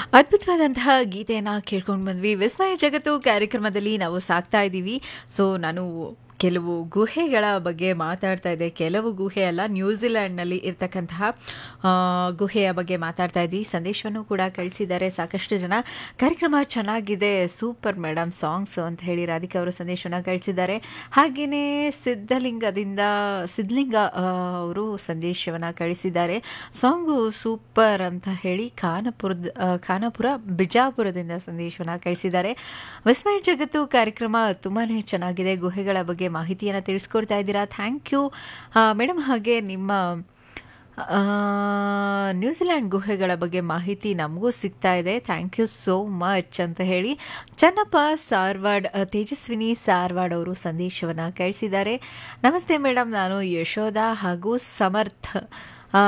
ಅದ್ಭುತವಾದಂತಹ ಗೀತೆಯನ್ನು ಕೇಳ್ಕೊಂಡು ಬಂದ್ವಿ ವಿಸ್ಮಯ ಜಗತ್ತು ಕಾರ್ಯಕ್ರಮದಲ್ಲಿ ನಾವು ಸಾಕ್ತಾ ಇದ್ದೀವಿ ಸೊ ನಾನು ಕೆಲವು ಗುಹೆಗಳ ಬಗ್ಗೆ ಮಾತಾಡ್ತಾ ಇದ್ದೆ ಕೆಲವು ಗುಹೆ ಅಲ್ಲ ನ್ಯೂಜಿಲ್ಯಾಂಡ್ನಲ್ಲಿ ಇರ್ತಕ್ಕಂತಹ ಆ, ಗುಹೆಯ ಬಗ್ಗೆ ಮಾತಾಡ್ತಾ ಇದ್ವಿ ಸಂದೇಶವನ್ನು ಕೂಡ ಕಳಿಸಿದ್ದಾರೆ ಸಾಕಷ್ಟು ಜನ ಕಾರ್ಯಕ್ರಮ ಚೆನ್ನಾಗಿದೆ ಸೂಪರ್ ಮೇಡಮ್ ಸಾಂಗ್ಸ್ ಅಂತ ಹೇಳಿ ರಾಧಿಕಾ ಅವರು ಸಂದೇಶವನ್ನು ಕಳಿಸಿದ್ದಾರೆ ಹಾಗೆಯೇ ಸಿದ್ಧಲಿಂಗದಿಂದ ಸಿದ್ಧಲಿಂಗ ಆ, ಅವರು ಸಂದೇಶವನ್ನು ಕಳಿಸಿದ್ದಾರೆ ಸಾಂಗು ಸೂಪರ್ ಅಂತ ಹೇಳಿ ಖಾನಪುರದ ಆ, ಖಾನಾಪುರ ಬಿಜಾಪುರದಿಂದ ಸಂದೇಶವನ್ನು ಕಳಿಸಿದ್ದಾರೆ ವಿಸ್ಮಯ ಜಗತ್ತು ಕಾರ್ಯಕ್ರಮ ತುಂಬಾ ಚೆನ್ನಾಗಿದೆ ಗುಹೆಗಳ ಬಗ್ಗೆ ಮಾಹಿತಿಯನ್ನು ತಿಳಿಸ್ಕೊಡ್ತಾ ಇದ್ದೀರಾ ಥ್ಯಾಂಕ್ ಯು ಮೇಡಮ್ ಹಾಗೆ ನಿಮ್ಮ ಆ, ನ್ಯೂಜಿಲ್ಯಾಂಡ್ ಗುಹೆಗಳ ಬಗ್ಗೆ ಮಾಹಿತಿ ನಮಗೂ ಸಿಗ್ತಾ ಇದೆ ಥ್ಯಾಂಕ್ ಯು ಸೋ ಮಚ್ ಅಂತ ಹೇಳಿ ಚನ್ನಪ್ಪ ಸಾರ್ವಾಡ್ ಆ, ತೇಜಸ್ವಿನಿ ಸಾರ್ವಾಡ್ ಅವರು ಸಂದೇಶವನ್ನು ಕಳಿಸಿದ್ದಾರೆ ನಮಸ್ತೆ ಮೇಡಮ್ ನಾನು ಯಶೋಧ ಹಾಗೂ ಸಮರ್ಥ್ ಆ,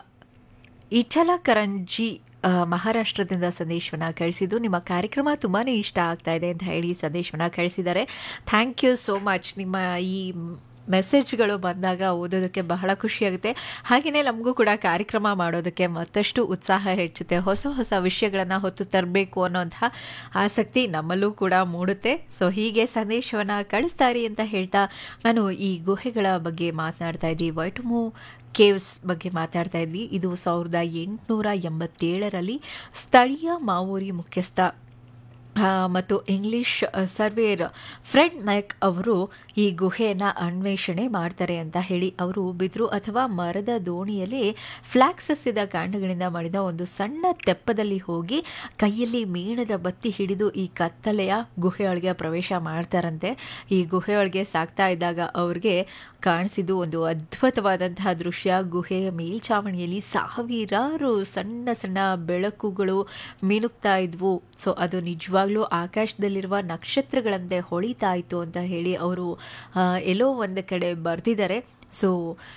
ಇಚಲಕರಂಜಿ ಆ, ಮಹಾರಾಷ್ಟ್ರದಿಂದ ಸಂದೇಶವನ್ನು ಕಳಿಸಿದ್ದು ನಿಮ್ಮ ಕಾರ್ಯಕ್ರಮ ತುಂಬಾ ಇಷ್ಟ ಆಗ್ತಾ ಇದೆ ಅಂತ ಹೇಳಿ ಸಂದೇಶವನ್ನು ಕಳಿಸಿದ್ದಾರೆ ಥ್ಯಾಂಕ್ ಯು ಸೋ ಮಚ್ ನಿಮ್ಮ ಈ ಮೆಸೇಜ್ಗಳು ಬಂದಾಗ ಓದೋದಕ್ಕೆ ಬಹಳ ಖುಷಿಯಾಗುತ್ತೆ ಹಾಗೆಯೇ ನಮಗೂ ಕೂಡ ಕಾರ್ಯಕ್ರಮ ಮಾಡೋದಕ್ಕೆ ಮತ್ತಷ್ಟು ಉತ್ಸಾಹ ಹೆಚ್ಚುತ್ತೆ ಹೊಸ ಹೊಸ ವಿಷಯಗಳನ್ನು ಹೊತ್ತು ತರಬೇಕು ಅನ್ನೋಂಥ ಆಸಕ್ತಿ ನಮ್ಮಲ್ಲೂ ಕೂಡ ಮೂಡುತ್ತೆ ಸೊ ಹೀಗೆ ಸಂದೇಶವನ್ನು ಕಳಿಸ್ತಾರೆ ಅಂತ ಹೇಳ್ತಾ ನಾನು ಈ ಗುಹೆಗಳ ಬಗ್ಗೆ ಮಾತನಾಡ್ತಾ ಇದ್ದೀವಿ ವೈಟಮು ಕೇವ್ಸ್ ಬಗ್ಗೆ ಮಾತಾಡ್ತಾ ಇದ್ವಿ ಇದು ಸಾವಿರದ ಎಂಟುನೂರ ಎಂಬತ್ತೇಳರಲ್ಲಿ ಸ್ಥಳೀಯ ಮಾವೋರಿ ಮುಖ್ಯಸ್ಥ ಆ, ಮತ್ತು ಇಂಗ್ಲಿಷ್ ಆ, ಸರ್ವೇರ್ ಫ್ರೆಡ್ ಮ್ಯಾಕ್ ಅವರು ಈ ಗುಹೆಯನ್ನು ಅನ್ವೇಷಣೆ ಮಾಡ್ತಾರೆ ಅಂತ ಹೇಳಿ ಅವರು ಬಿದಿರು ಅಥವಾ ಮರದ ದೋಣಿಯಲ್ಲಿ ಫ್ಲಾಕ್ಸ್ ಸಸ್ಯದ ಕಾಂಡಗಳಿಂದ ಮಾಡಿದ ಒಂದು ಸಣ್ಣ ತೆಪ್ಪದಲ್ಲಿ ಹೋಗಿ ಕೈಯಲ್ಲಿ ಮೇಣದ ಬತ್ತಿ ಹಿಡಿದು ಈ ಕತ್ತಲೆಯ ಗುಹೆಯೊಳಗೆ ಪ್ರವೇಶ ಮಾಡ್ತಾರಂತೆ ಈ ಗುಹೆಯೊಳಗೆ ಸಾಕ್ತಾ ಇದ್ದಾಗ ಅವ್ರಿಗೆ ಕಾಣಿಸಿದ್ದು ಒಂದು ಅದ್ಭುತವಾದಂತಹ ದೃಶ್ಯ ಗುಹೆಯ ಮೇಲ್ಛಾವಣಿಯಲ್ಲಿ ಸಾವಿರಾರು ಸಣ್ಣ ಸಣ್ಣ ಬೆಳಕುಗಳು ಮಿನುಗ್ತಾ ಇದ್ವು ಸೊ ಅದು ನಿಜವಾಗ್ಲೂ ಆಕಾಶದಲ್ಲಿರುವ ನಕ್ಷತ್ರಗಳಂತೆ ಹೊಳಿತಾ ಇತ್ತು ಅಂತ ಹೇಳಿ ಅವರು ಆ, ಎಲ್ಲೋ ಒಂದು ಕಡೆ ಬರೆದಿದ್ದಾರೆ ಸೊ